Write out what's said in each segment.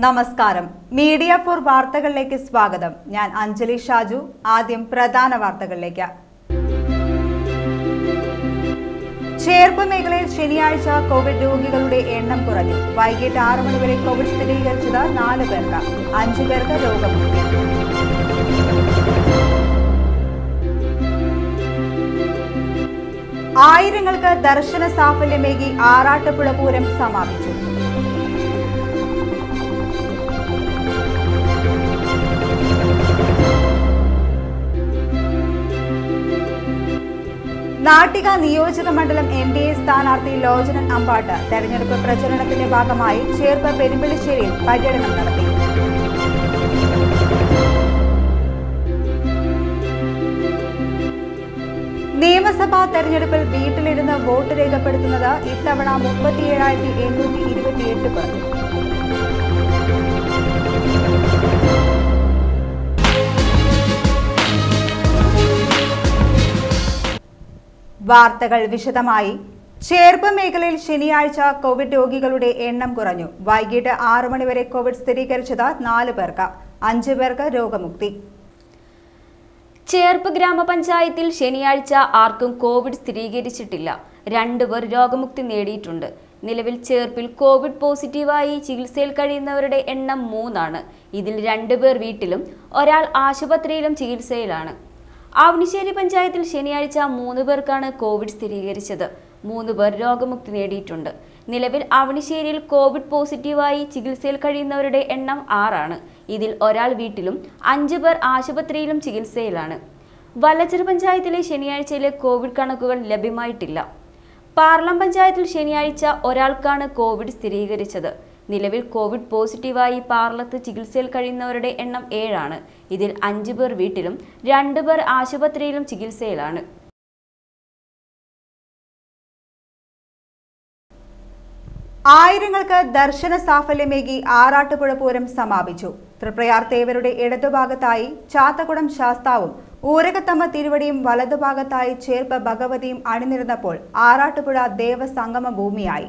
നമസ്കാരം media for വാർത്തകളിലേക്ക് സ്വാഗതം ഞാൻ അഞ്ജലി ഷാജു ആദ്യം പ്രധാന വാർത്തകളിലേക്ക് ചേർപ്പ് മേഖലയിൽ ശനിയാഴ്ച കോവിഡ് രോഗികളുടെ എണ്ണം കുറഞ്ഞു വൈകിട്ട് ആറ് മണി വരെ കോവിഡ് സ്ഥിരീകരിച്ചത് നാല് പേർക്ക് അഞ്ചു പേർക്ക് രോഗമുക്തി ആയിരങ്ങൾക്ക് ദർശന സാഫല്യമേകി ആറാട്ടുപുഴ പൂരം സമാപിച്ചു നാട്ടിക നിയോജക മണ്ഡലം എൻ ഡി എ സ്ഥാനാർത്ഥി ലോചനൻ അമ്പാട്ട് തെരഞ്ഞെടുപ്പ് പ്രചരണത്തിന്റെ ഭാഗമായി ചേർപ്പ് പെരുമ്പള്ളിശ്ശേരിയിൽ പര്യടനം നടത്തി നിയമസഭാ തെരഞ്ഞെടുപ്പിൽ വീട്ടിലിരുന്ന് വോട്ട് രേഖപ്പെടുത്തുന്നത് ഇത്തവണ മുപ്പത്തിയേഴായിരത്തി എണ്ണൂറ്റി ഇരുപത്തിയെട്ട് പേർ വാർത്തകൾ വിശദമായി ചേർപ്പ് മേഖലയിൽ ശനിയാഴ്ച കോവിഡ് രോഗികളുടെ എണ്ണം കുറഞ്ഞു വൈകിട്ട് ആറു മണിവരെ കോവിഡ് സ്ഥിരീകരിച്ചത് നാല് പേർക്ക് അഞ്ചു പേർക്ക് രോഗമുക്തി ചേർപ്പ് ഗ്രാമപഞ്ചായത്തിൽ ശനിയാഴ്ച ആർക്കും കോവിഡ് സ്ഥിരീകരിച്ചിട്ടില്ല രണ്ടുപേർ രോഗമുക്തി നേടിയിട്ടുണ്ട് നിലവിൽ ചേർപ്പിൽ കോവിഡ് പോസിറ്റീവായി ചികിത്സയിൽ കഴിയുന്നവരുടെ എണ്ണം മൂന്നാണ് ഇതിൽ രണ്ടുപേർ വീട്ടിലും ഒരാൾ ആശുപത്രിയിലും ചികിത്സയിലാണ് ആവണിശ്ശേരി പഞ്ചായത്തിൽ ശനിയാഴ്ച മൂന്ന് പേർക്കാണ് കോവിഡ് സ്ഥിരീകരിച്ചത് മൂന്ന് പേർ രോഗമുക്തി നേടിയിട്ടുണ്ട് നിലവിൽ ആവണിശ്ശേരിയിൽ കോവിഡ് പോസിറ്റീവായി ചികിത്സയിൽ കഴിയുന്നവരുടെ എണ്ണം ആറാണ് ഇതിൽ ഒരാൾ വീട്ടിലും അഞ്ച് പേർ ആശുപത്രിയിലും ചികിത്സയിലാണ് വല്ലച്ചർ പഞ്ചായത്തിലെ ശനിയാഴ്ചയിലെ കോവിഡ് കണക്കുകൾ ലഭ്യമായിട്ടില്ല പാർലം പഞ്ചായത്തിൽ ശനിയാഴ്ച ഒരാൾക്കാണ് കോവിഡ് സ്ഥിരീകരിച്ചത് നിലവിൽ കോവിഡ് പോസിറ്റീവായി പാർലത്ത് ചികിത്സയിൽ കഴിയുന്നവരുടെ എണ്ണം ഏഴാണ് ഇതിൽ അഞ്ചു പേർ വീട്ടിലും രണ്ടു പേർ ആശുപത്രിയിലും ചികിത്സയിലാണ് ആയിരങ്ങൾക്ക് ദർശന സാഫല്യമേകി ആറാട്ടുപുഴ പൂരം സമാപിച്ചു തൃപ്രയാർ തേവരുടെ ഇടതുഭാഗത്തായി ചാത്തക്കുടം ശാസ്താവും ഊരകത്തമ്മ തിരുവടിയും വലതുഭാഗത്തായി ചേർപ്പ് ഭഗവതിയും അണിനിരുന്നപ്പോൾ ആറാട്ടുപുഴ ദേവസംഗമ ഭൂമിയായി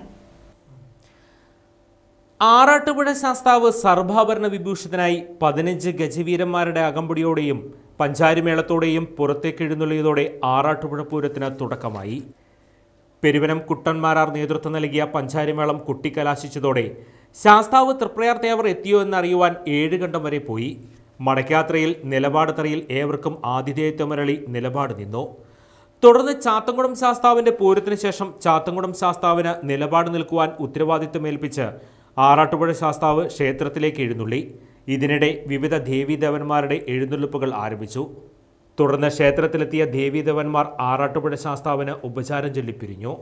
ആറാട്ടുപുഴ ശാസ്താവ് സർഭാഭരണ വിഭൂഷിതനായി പതിനഞ്ച് ഗജവീരന്മാരുടെ അകമ്പടിയോടെയും പഞ്ചാരിമേളത്തോടെയും പുറത്തേക്ക് എഴുന്നള്ളിയതോടെ ആറാട്ടുപുഴ പൂരത്തിന് തുടക്കമായി പെരുവനം കുട്ടന്മാരാർ നേതൃത്വം നൽകിയ പഞ്ചാരിമേളം കുട്ടിക്കലാശിച്ചതോടെ ശാസ്താവ് തൃപ്രയാർ തേവർ എത്തിയോ എന്നറിയുവാൻ ഏഴ് ഘണ്ടം വരെ പോയി മടക്കയാത്രയിൽ നിലപാട് തറയിൽ ഏവർക്കും ആതിഥേയത്വമരളി നിലപാട് നിന്നു തുടർന്ന് ചാത്തൻകുളം ശാസ്താവിന്റെ പൂരത്തിന് ശേഷം ചാത്തൻകുളം ശാസ്താവിന് നിലപാട് നിൽക്കുവാൻ ഉത്തരവാദിത്വമേൽപ്പിച്ച് ആറാട്ടുപുഴ ശാസ്താവ് ക്ഷേത്രത്തിലേക്ക് എഴുന്നള്ളി ഇതിനിടെ വിവിധ ദേവീദേവന്മാരുടെ എഴുന്നള്ളിപ്പുകൾ ആരംഭിച്ചു തുടർന്ന് ക്ഷേത്രത്തിലെത്തിയ ദേവീദേവന്മാർ ആറാട്ടുപുഴ ശാസ്താവിന് ഉപചാരം ചൊല്ലിപ്പിരിഞ്ഞു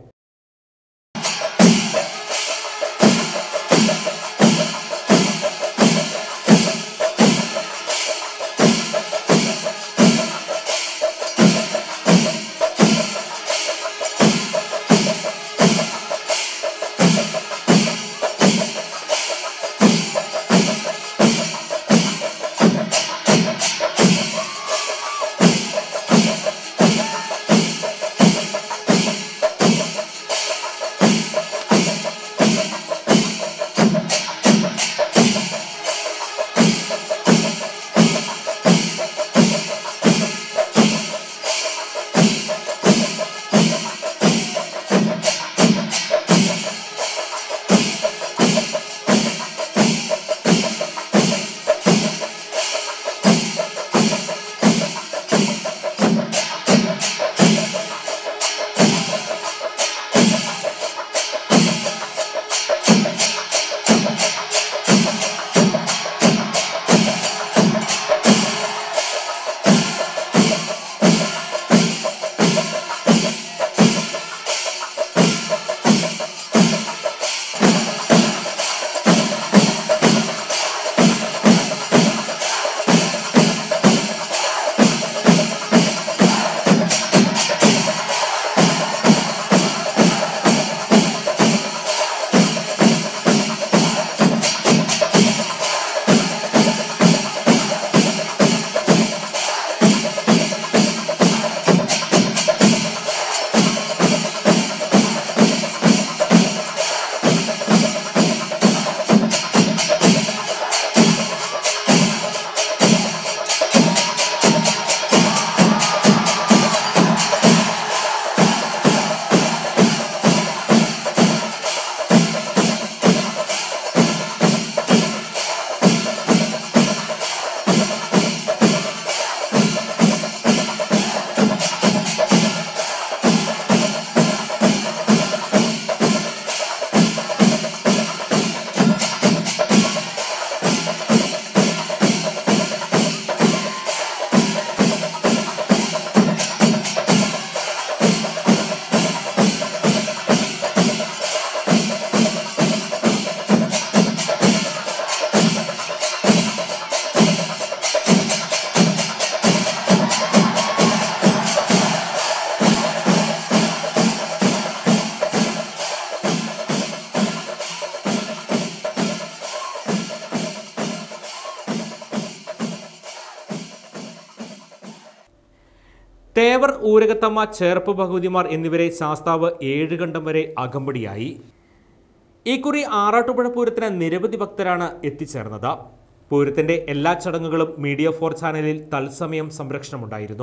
തേവർ ഊരകത്തമ്മ ചേർപ്പ് ഭഗവതിമാർ എന്നിവരെ ശാസ്താവ് ഏഴുകണ്ടം വരെ അകമ്പടിയായി ഇക്കുറി ആറാട്ടുപുഴ പൂരത്തിന് നിരവധി ഭക്തരാണ് എത്തിച്ചേർന്നത് പൂരത്തിന്റെ എല്ലാ ചടങ്ങുകളും മീഡിയ ഫോർ ചാനലിൽ തത്സമയം സംരക്ഷണമുണ്ടായിരുന്നു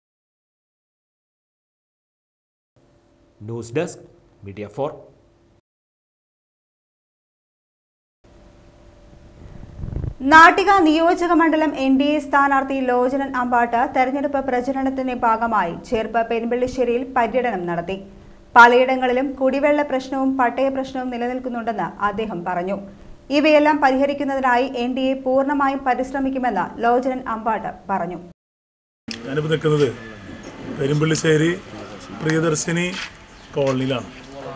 news desk media four Nattika നിയോജക മണ്ഡലം എൻ ഡി എ സ്ഥാനാർത്ഥി ലോചനൻ അമ്പാട്ട് തെരഞ്ഞെടുപ്പ് പ്രചരണത്തിന്റെ ഭാഗമായി ചേർപ്പ് പെരുമ്പള്ളിശ്ശേരിയിൽ പര്യടനം നടത്തി പലയിടങ്ങളിലും കുടിവെള്ള പ്രശ്നവും പട്ടയ പ്രശ്നവും നിലനിൽക്കുന്നുണ്ടെന്ന് അദ്ദേഹം പറഞ്ഞു ഇവയെല്ലാം പരിഹരിക്കുന്നതിനായി എൻ ഡി എ പൂർണ്ണമായും പരിശ്രമിക്കുമെന്ന് ലോചനൻ അമ്പാട്ട് പറഞ്ഞു ഞാനിപ്പോൾ നിൽക്കുന്നത് പെരുമ്പള്ളിശ്ശേരി പ്രിയദർശിനി കോളനിയിലാണ്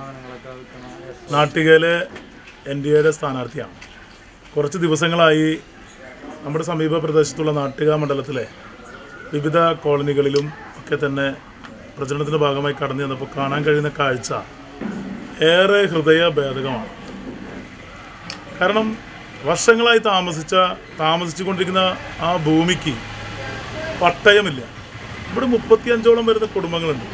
നാട്ടികയിലെ എൻ ഡി എയുടെ സ്ഥാനാർത്ഥിയാണ് കുറച്ച് ദിവസങ്ങളായി നമ്മുടെ സമീപ പ്രദേശത്തുള്ള നാട്ടിക മണ്ഡലത്തിലെ വിവിധ കോളനികളിലും ഒക്കെ തന്നെ പ്രചരണത്തിൻ്റെ ഭാഗമായി കടന്നു ചെന്നപ്പോൾ കാണാൻ കഴിയുന്ന കാഴ്ച ഏറെ ഹൃദയഭേദകമാണ് കാരണം വർഷങ്ങളായി താമസിച്ച താമസിച്ചുകൊണ്ടിരിക്കുന്ന ആ ഭൂമിക്ക് പട്ടയമില്ല ഇവിടെ മുപ്പത്തിയഞ്ചോളം വരുന്ന കുടുംബങ്ങളുണ്ട്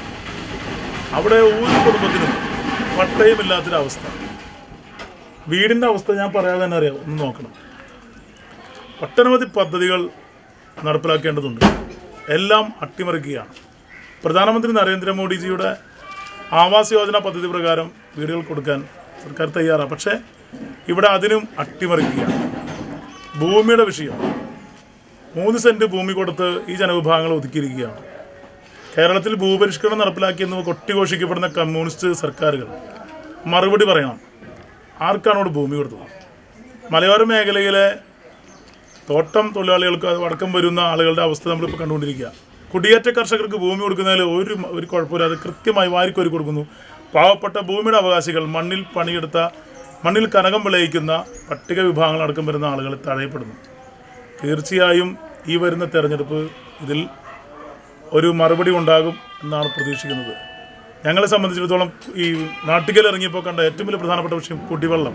അവിടെ ഒരു കുടുംബത്തിനും പട്ടയമില്ലാത്തൊരവസ്ഥ വീടിൻ്റെ അവസ്ഥ ഞാൻ പറയാതെ തന്നെ അറിയാം ഒന്ന് നോക്കണം ഒട്ടനവധി പദ്ധതികൾ നടപ്പിലാക്കേണ്ടതുണ്ട് എല്ലാം അട്ടിമറിക്കുകയാണ് പ്രധാനമന്ത്രി നരേന്ദ്രമോദിജിയുടെ ആവാസ് യോജന പദ്ധതി പ്രകാരം വീടുകൾ കൊടുക്കാൻ സർക്കാർ തയ്യാറാണ് പക്ഷേ ഇവിടെ അതിനും അട്ടിമറിക്കുകയാണ് ഭൂമിയുടെ വിഷയം മൂന്ന് സെന്റ് ഭൂമി കൊടുത്ത് ഈ ജനവിഭാഗങ്ങൾ ഒതുക്കിയിരിക്കുകയാണ് കേരളത്തിൽ ഭൂപരിഷ്കരണം നടപ്പിലാക്കിയെന്ന് കൊട്ടിഘോഷിക്കപ്പെടുന്ന കമ്മ്യൂണിസ്റ്റ് സർക്കാരുകൾ മറുപടി പറയണം ആർക്കാണ് ഇവിടെ ഭൂമി കൊടുത്തത് മലയോര മേഖലയിലെ തോട്ടം തൊഴിലാളികൾക്ക് അത് അടക്കം വരുന്ന ആളുകളുടെ അവസ്ഥ നമ്മളിപ്പോൾ കണ്ടുകൊണ്ടിരിക്കുക കുടിയേറ്റ കർഷകർക്ക് ഭൂമി കൊടുക്കുന്നതിൽ ഒരു ഒരു കുഴപ്പമില്ല അത് കൃത്യമായി വാരിക്കോരി കൊടുക്കുന്നു പാവപ്പെട്ട ഭൂമിയുടെ അവകാശികൾ മണ്ണിൽ പണിയെടുത്ത മണ്ണിൽ കനകം വിളയിക്കുന്ന പട്ടിക വിഭാഗങ്ങൾ അടക്കം വരുന്ന ആളുകൾ തഴയപ്പെടുന്നു തീർച്ചയായും ഈ വരുന്ന തെരഞ്ഞെടുപ്പ് ഇതിൽ ഒരു മറുപടി ഉണ്ടാകും എന്നാണ് പ്രതീക്ഷിക്കുന്നത് ഞങ്ങളെ സംബന്ധിച്ചിടത്തോളം ഈ നാട്ടികൽ ഇറങ്ങിയപ്പോൾ കണ്ട ഏറ്റവും വലിയ പ്രധാനപ്പെട്ട വിഷയം കുടിവെള്ളം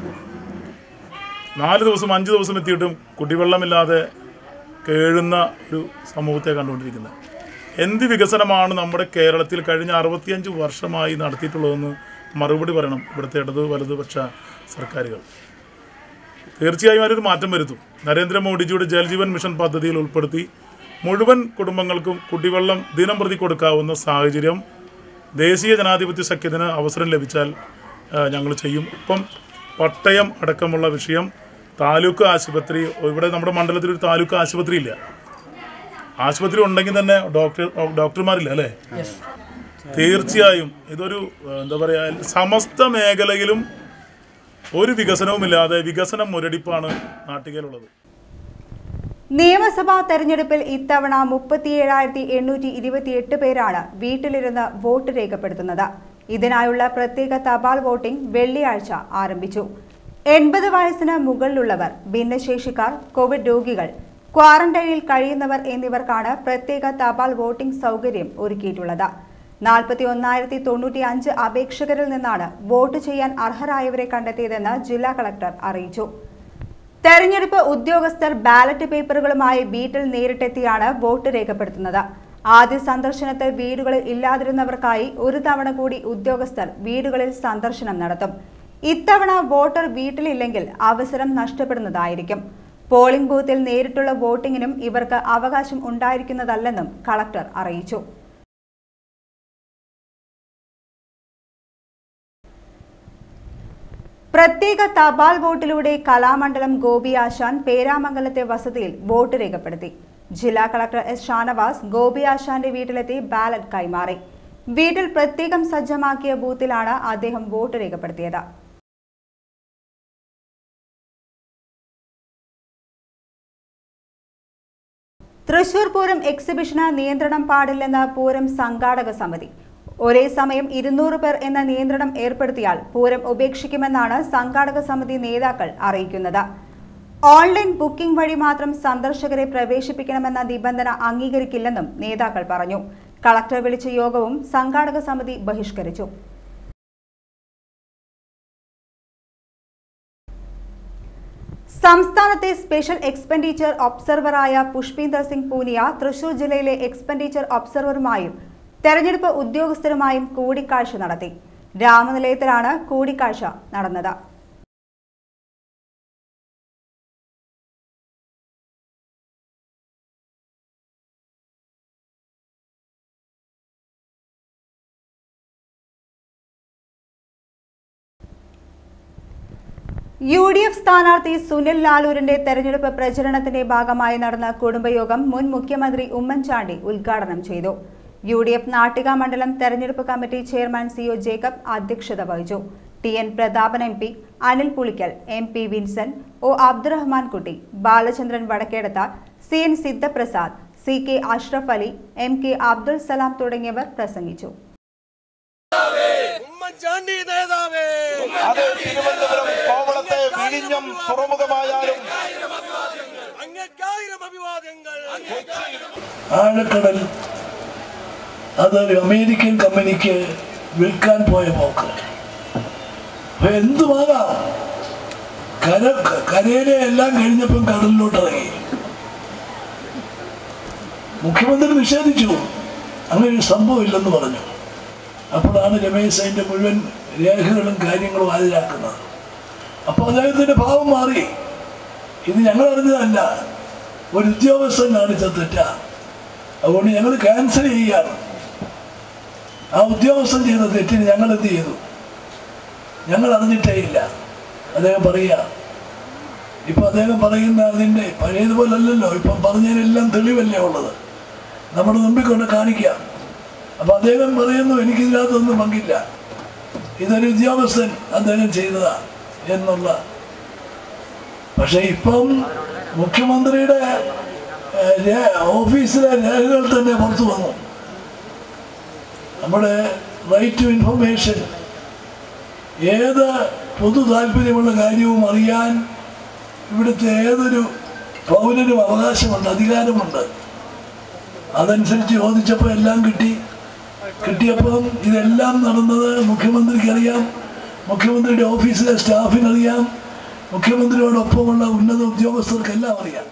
നാല് ദിവസം അഞ്ച് ദിവസം എത്തിയിട്ടും കുടിവെള്ളമില്ലാതെ കേഴുന്ന ഒരു സമൂഹത്തെ കണ്ടുകൊണ്ടിരിക്കുന്നത് എന്ത് വികസനമാണ് നമ്മുടെ കേരളത്തിൽ കഴിഞ്ഞ അറുപത്തിയഞ്ച് വർഷമായി നടത്തിയിട്ടുള്ളതെന്ന് മറുപടി പറയണം ഇവിടുത്തെ ഇടത് വലതുപക്ഷ സർക്കാരുകൾ തീർച്ചയായും അതിനൊരു മാറ്റം വരുത്തും നരേന്ദ്രമോദിജിയുടെ ജൽജീവൻ മിഷൻ പദ്ധതിയിൽ ഉൾപ്പെടുത്തി മുഴുവൻ കുടുംബങ്ങൾക്കും കുടിവെള്ളം ദിനം പ്രതി കൊടുക്കാവുന്ന സാഹചര്യം ദേശീയ ജനാധിപത്യ സഖ്യത്തിന് അവസരം ലഭിച്ചാൽ ഞങ്ങൾ ചെയ്യും ഇപ്പം പട്ടയം അടക്കമുള്ള വിഷയം താലൂക്ക് ആശുപത്രി ഇവിടെ നമ്മുടെ മണ്ഡലത്തിൽ ഒരു താലൂക്ക് ആശുപത്രി ഇല്ല ആശുപത്രി ഉണ്ടെങ്കിൽ തന്നെ ഡോക്ടർ ഡോക്ടർമാരില്ല അല്ലേ തീർച്ചയായും ഇതൊരു ഏഹ്, എന്താ പറയുക സമസ്ത മേഖലയിലും ഒരു വികസനവുമില്ലാതെ വികസനം മുരടിപ്പാണ് നാട്ടികയിലുള്ളത് നിയമസഭാ തെരഞ്ഞെടുപ്പിൽ ഇത്തവണ മുപ്പത്തിയേഴായിരത്തി എണ്ണൂറ്റി ഇരുപത്തിയെട്ട് പേരാണ് വീട്ടിലിരുന്ന് വോട്ട് രേഖപ്പെടുത്തുന്നത് ഇതിനായുള്ള പ്രത്യേക തപാൽ വോട്ടിംഗ് വെള്ളിയാഴ്ച ആരംഭിച്ചു എൺപത് വയസ്സിന് മുകളിലുള്ളവർ ഭിന്നശേഷിക്കാർ കോവിഡ് രോഗികൾ ക്വാറന്റൈനിൽ കഴിയുന്നവർ എന്നിവർക്കാണ് പ്രത്യേക തപാൽ വോട്ടിംഗ് സൗകര്യം ഒരുക്കിയിട്ടുള്ളത് നാൽപ്പത്തി ഒന്നായിരത്തി തൊണ്ണൂറ്റി അഞ്ച് അപേക്ഷകരിൽ നിന്നാണ് വോട്ട് ചെയ്യാൻ അർഹരായവരെ കണ്ടെത്തിയതെന്ന് ജില്ലാ കളക്ടർ അറിയിച്ചു തെരഞ്ഞെടുപ്പ് ഉദ്യോഗസ്ഥർ ബാലറ്റ് പേപ്പറുകളുമായി വീട്ടിൽ നേരിട്ടെത്തിയാണ് വോട്ട് രേഖപ്പെടുത്തുന്നത് ആദ്യ സന്ദർശനത്തിൽ വീടുകളിൽ ഇല്ലാതിരുന്നവർക്കായി ഒരു തവണ കൂടി ഉദ്യോഗസ്ഥർ വീടുകളിൽ സന്ദർശനം നടത്തും ഇത്തവണ വോട്ടർ വീട്ടിലില്ലെങ്കിൽ അവസരം നഷ്ടപ്പെടുന്നതായിരിക്കും പോളിംഗ് ബൂത്തിൽ നേരിട്ടുള്ള വോട്ടിങ്ങിനും ഇവർക്ക് അവകാശം ഉണ്ടായിരിക്കുന്നതല്ലെന്നും കളക്ടർ അറിയിച്ചു പ്രത്യേക തപാൽ വോട്ടിലൂടെ കലാമണ്ഡലം ഗോപി ആശാൻ പേരാമംഗലത്തെ വസതിയിൽ വോട്ട് രേഖപ്പെടുത്തി ജില്ലാ കളക്ടർ എസ് ഷാനവാസ് ഗോപി ആശാന്റെ വീട്ടിലെത്തി ബാലറ്റ് കൈമാറി വീട്ടിൽ പ്രത്യേകം സജ്ജമാക്കിയ ബൂത്തിലാണ് അദ്ദേഹം വോട്ട് രേഖപ്പെടുത്തിയത് തൃശൂർ പൂരം എക്സിബിഷന് നിയന്ത്രണം പാടില്ലെന്ന് പൂരം സംഘാടക സമിതി ഒരേ സമയം ഇരുന്നൂറ് പേർ എന്ന നിയന്ത്രണം ഏർപ്പെടുത്തിയാൽ പൂരം ഉപേക്ഷിക്കുമെന്നാണ് സംഘാടക സമിതി നേതാക്കൾ അറിയിക്കുന്നത് ഓൺലൈൻ ബുക്കിംഗ് വഴി മാത്രം സന്ദർശകരെ പ്രവേശിപ്പിക്കണമെന്ന നിബന്ധന അംഗീകരിക്കില്ലെന്നും നേതാക്കൾ പറഞ്ഞു കളക്ടർ വിളിച്ച യോഗവും സംഘാടക സമിതി ബഹിഷ്കരിച്ചു സംസ്ഥാനത്തെ സ്പെഷ്യൽ എക്സ്പെൻഡിച്ചർ ഒബ്സർവറായ പുഷ്പീന്ദർ സിംഗ് പൂനിയ തൃശൂർ ജില്ലയിലെ എക്സ്പെൻഡിച്ചർ ഒബ്സർവറുമായും തെരഞ്ഞെടുപ്പ് ഉദ്യോഗസ്ഥരുമായും കൂടിക്കാഴ്ച നടത്തി രാമനിലയത്തിലാണ് കൂടിക്കാഴ്ച നടന്നത് യു ഡി എഫ് സ്ഥാനാർത്ഥി സുനിൽ ലാലൂരിന്റെ തെരഞ്ഞെടുപ്പ് പ്രചരണത്തിന്റെ ഭാഗമായി നടന്ന കുടുംബയോഗം മുൻ മുഖ്യമന്ത്രി ഉമ്മൻചാണ്ടി ഉദ്ഘാടനം ചെയ്തു യു ഡി എഫ് നാട്ടിക മണ്ഡലം തെരഞ്ഞെടുപ്പ് committee chairman C O Jacob അധ്യക്ഷത വഹിച്ചു T N Prathapan M P Anil Pulikkal M P Vincent O Abdurahman Kutty Balachandran Vadakkedath C N Sidhaprasad C K Ashraf Ali M K Abdul Salam തുടങ്ങിയവർ പ്രസംഗിച്ചു ഉമ്മൻചാണ്ടി നേതാവേ അത് തിരുവനന്തപുരം കോവളത്തെ വിഴിഞ്ഞം തുറമുഖമായാലും അങ്ങക്കായിരം അഭിവാദ്യങ്ങൾ ആഴക്കടൽ അതൊരു അമേരിക്കൻ കമ്പനിക്ക് വിൽക്കാൻ പോയ പോക്ക് അപ്പൊ എന്തുമാകാം കര കരയിലെ എല്ലാം കഴിഞ്ഞപ്പം കടലിലോട്ട് ഇറങ്ങി മുഖ്യമന്ത്രി നിഷേധിച്ചു അങ്ങനെ ഒരു സംഭവം ഇല്ലെന്ന് പറഞ്ഞു അപ്പോഴാണ് രമേശ് അതിൻ്റെ മുഴുവൻ രേഖകളും കാര്യങ്ങളും ഹാജരാക്കുന്നത് അപ്പോൾ അദ്ദേഹത്തിൻ്റെ ഭാവം മാറി ഇത് ഞങ്ങൾ അറിഞ്ഞതല്ല ഒരു ഉദ്യോഗസ്ഥൻ കാണിച്ച തെറ്റാ അതുകൊണ്ട് ഞങ്ങൾ ക്യാൻസൽ ചെയ്യുകയാണ് ആ ഉദ്യോഗസ്ഥൻ ചെയ്ത തെറ്റിന് ഞങ്ങൾ എന്ത് ചെയ്തു ഞങ്ങൾ അറിഞ്ഞിട്ടേ ഇല്ല അദ്ദേഹം പറയുക ഇപ്പൊ അദ്ദേഹം പറയുന്ന അതിൻ്റെ പഴയതുപോലല്ലല്ലോ ഇപ്പം പറഞ്ഞതിനെല്ലാം തെളിവല്ലേ ഉള്ളത് നമ്മുടെ മുമ്പിൽ കൊണ്ട് കാണിക്കാം അപ്പൊ അദ്ദേഹം പറയുന്നു എനിക്കിതിനകത്തൊന്നും പങ്കില്ല ഇതൊരു ഉദ്യോഗസ്ഥൻ അദ്ദേഹം ചെയ്തതാ എന്നുള്ള പക്ഷെ ഇപ്പം മുഖ്യമന്ത്രിയുടെ ഏഹ്, രേ- ഓഫീസിലെ രേഖകൾ തന്നെ പുറത്തു വന്നു നമ്മുടെ റൈറ്റ് ടു ഇൻഫർമേഷൻ ഏത് പൊതു താല്പര്യമുള്ള കാര്യവും അറിയാൻ ഇവിടുത്തെ ഏതൊരു പൗരനും അവകാശമുണ്ട് അധികാരമുണ്ട് അതനുസരിച്ച് ചോദിച്ചപ്പോൾ എല്ലാം കിട്ടി കിട്ടിയപ്പം ഇതെല്ലാം നടന്നത് മുഖ്യമന്ത്രിക്ക് അറിയാം മുഖ്യമന്ത്രിയുടെ ഓഫീസിലെ സ്റ്റാഫിനറിയാം മുഖ്യമന്ത്രിയോടൊപ്പമുള്ള ഉന്നത ഉദ്യോഗസ്ഥർക്കെല്ലാം അറിയാം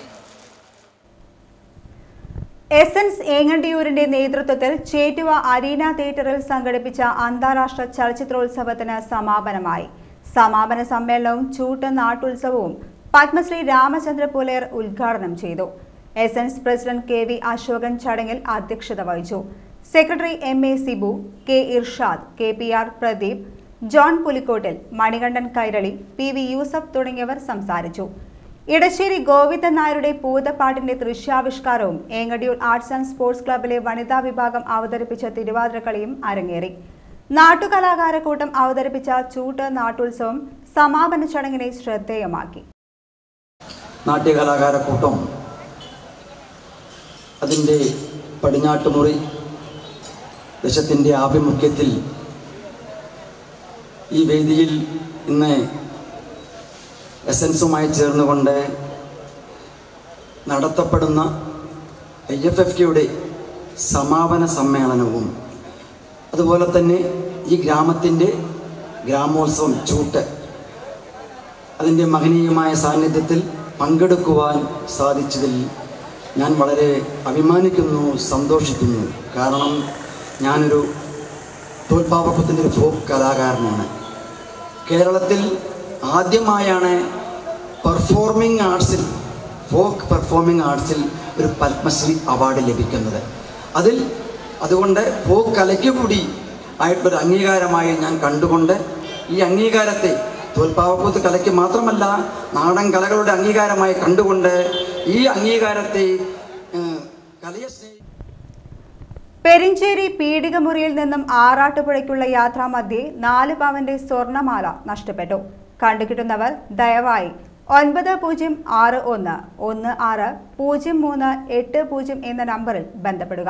എസൻസ് ഏങ്ങണ്ടിയൂരിന്റെ നേതൃത്വത്തിൽ ചേറ്റുവ അരീന തിയേറ്ററിൽ സംഘടിപ്പിച്ച അന്താരാഷ്ട്ര ചലച്ചിത്രോത്സവത്തിന് സമാപനമായി സമാപന സമ്മേളനവും ചൂട്ട് നാട്ടുത്സവവും പത്മശ്രീ രാമചന്ദ്ര പുലേർ ഉദ്ഘാടനം ചെയ്തു essence president K V Asokan ചടങ്ങിൽ അധ്യക്ഷത വഹിച്ചു secretary M A Sibu K Irshad K P R Pradeep John Pulikkottil Manikandan Kairali P V Yusuf തുടങ്ങിയവർ സംസാരിച്ചു ഇടശ്ശേരി ഗോവിന്ദൻ നായരുടെ പൂതപ്പാട്ടിന്റെ ദൃശ്യാവിഷ്കാരവും ഏങ്ങടിയൂർ ആർട്സ് ആൻഡ് സ്പോർട്സ് ക്ലബിലെ വനിതാ വിഭാഗം അവതരിപ്പിച്ച തിരുവാതിരക്കളിയും അരങ്ങേറി നാട്ടുകലാകാരക്കൂട്ടം അവതരിപ്പിച്ച ചൂട്ട് നാട്ടുത്സവം സമാപന ചടങ്ങിനെ ശ്രദ്ധേയമാക്കി നാട്യകലാകാരക്കൂട്ടം അതിൻ്റെ പടിഞ്ഞാട്ടുമുറി ദശത്തിൻ്റെ ആഭിമുഖ്യത്തിൽ ഈ വേദിയിൽ ഇന്ന് എസൻസുമായി ചേർന്നുകൊണ്ട് നടത്തപ്പെടുന്ന ഐ എഫ് എഫ് കെയുടെ സമാപന സമ്മേളനവും അതുപോലെ തന്നെ ഈ ഗ്രാമത്തിൻ്റെ ഗ്രാമോത്സവം ചൂട്ട് അതിൻ്റെ മഹനീയമായ സാന്നിധ്യത്തിൽ പങ്കെടുക്കുവാൻ സാധിച്ചതിൽ ഞാൻ വളരെ അഭിമാനിക്കുന്നു സന്തോഷിക്കുന്നു കാരണം ഞാനൊരു തോൽപ്പാവക്കത്തിൻ്റെ ഒരു ഫോക്ക് കലാകാരനാണ് കേരളത്തിൽ ആദ്യമായാണ് പെർഫോമിംഗ് ആർട്സിൽ ഫോക്ക് പെർഫോമിംഗ് ആർട്സിൽ ഒരു പത്മശ്രീ അവാർഡ് ലഭിക്കുന്നത് അതിൽ അതുകൊണ്ട് ഫോക്ക് കലയ്ക്ക് കൂടി ആയിട്ടൊരു അംഗീകാരമായി ഞാൻ കണ്ടുകൊണ്ട് ഈ അംഗീകാരത്തെ തോൽപ്പാവക്കൂത്ത് കലയ്ക്ക് മാത്രമല്ല നാടൻ കലകളുടെ അംഗീകാരമായി കണ്ടുകൊണ്ട് ഈ അംഗീകാരത്തെ ഏഹ്, കലയെ സ്നേഹി പെരിഞ്ചേരി പീഡികമുറിയിൽ നിന്നും ആറാട്ടുപുഴയ്ക്കുള്ള യാത്രാമധ്യേ നാല് പവന്റെ സ്വർണമാല നഷ്ടപ്പെട്ടു കണ്ടുകിട്ടുന്നവർ ദയവായി ഒൻപത് പൂജ്യം ആറ് ഒന്ന് ഒന്ന് ആറ് പൂജ്യം മൂന്ന് എട്ട് പൂജ്യം എന്ന നമ്പറിൽ ബന്ധപ്പെടുക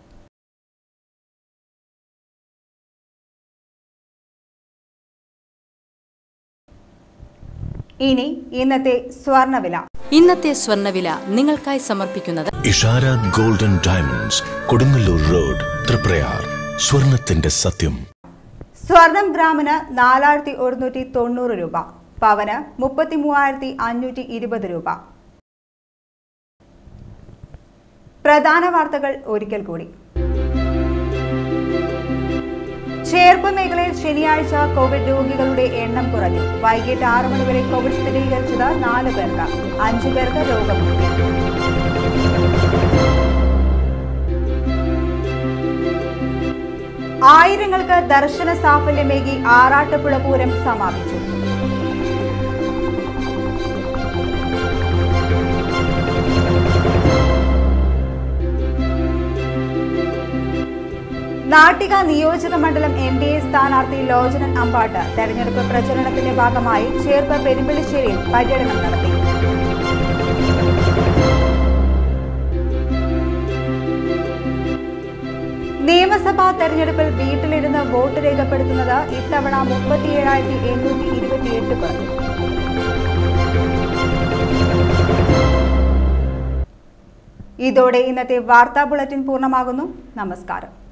ഇനി ഇന്നത്തെ സ്വർണവില ഇന്നത്തെ സ്വർണ്ണവില നിങ്ങൾക്കായി സമർപ്പിക്കുന്നത് Ishara golden diamonds Kodungallur road Triprayar സ്വർണത്തിന്റെ സത്യം സ്വർണം ഗ്രാമിന് നാലായിരത്തി ഒരുന്നൂറ്റി തൊണ്ണൂറ് രൂപ പവന് മുപ്പത്തി മൂവായിരത്തി അഞ്ഞൂറ്റി ഇരുപത് രൂപ പ്രധാന വാർത്തകൾ ഒരിക്കൽ കൂടി ചേർപ്പ് മേഖലയിൽ ശനിയാഴ്ച കോവിഡ് രോഗികളുടെ എണ്ണം കുറഞ്ഞു വൈകിട്ട് ആറ് മണി വരെ കോവിഡ് സ്ഥിരീകരിച്ചത് നാല് പേർക്ക് അഞ്ചു പേർക്ക് രോഗമുക്തി ആയിരങ്ങൾക്ക് ദർശന സാഫല്യമേകി ആറാട്ടുപുഴ പൂരം സമാപിച്ചു നാട്ടിക നിയോജക മണ്ഡലം എൻ ഡി എ സ്ഥാനാർത്ഥി ലോചനൻ അമ്പാട്ട് തെരഞ്ഞെടുപ്പ് പ്രചരണത്തിന്റെ ഭാഗമായി ചേർപ്പ് പെരുമ്പള്ളിശ്ശേരിയിൽ പര്യടനം നടത്തി നിയമസഭാ തെരഞ്ഞെടുപ്പിൽ വീട്ടിലിരുന്ന് വോട്ട് രേഖപ്പെടുത്തുന്നത് ഇത്തവണ മുപ്പത്തിയേഴായിരത്തി എണ്ണൂറ്റി ഇരുപത്തിയെട്ട് പേർ ഇതോടെ ഇന്നത്തെ വാർത്താ ബുള്ളറ്റിൻ പൂർണ്ണമാകുന്നു നമസ്കാരം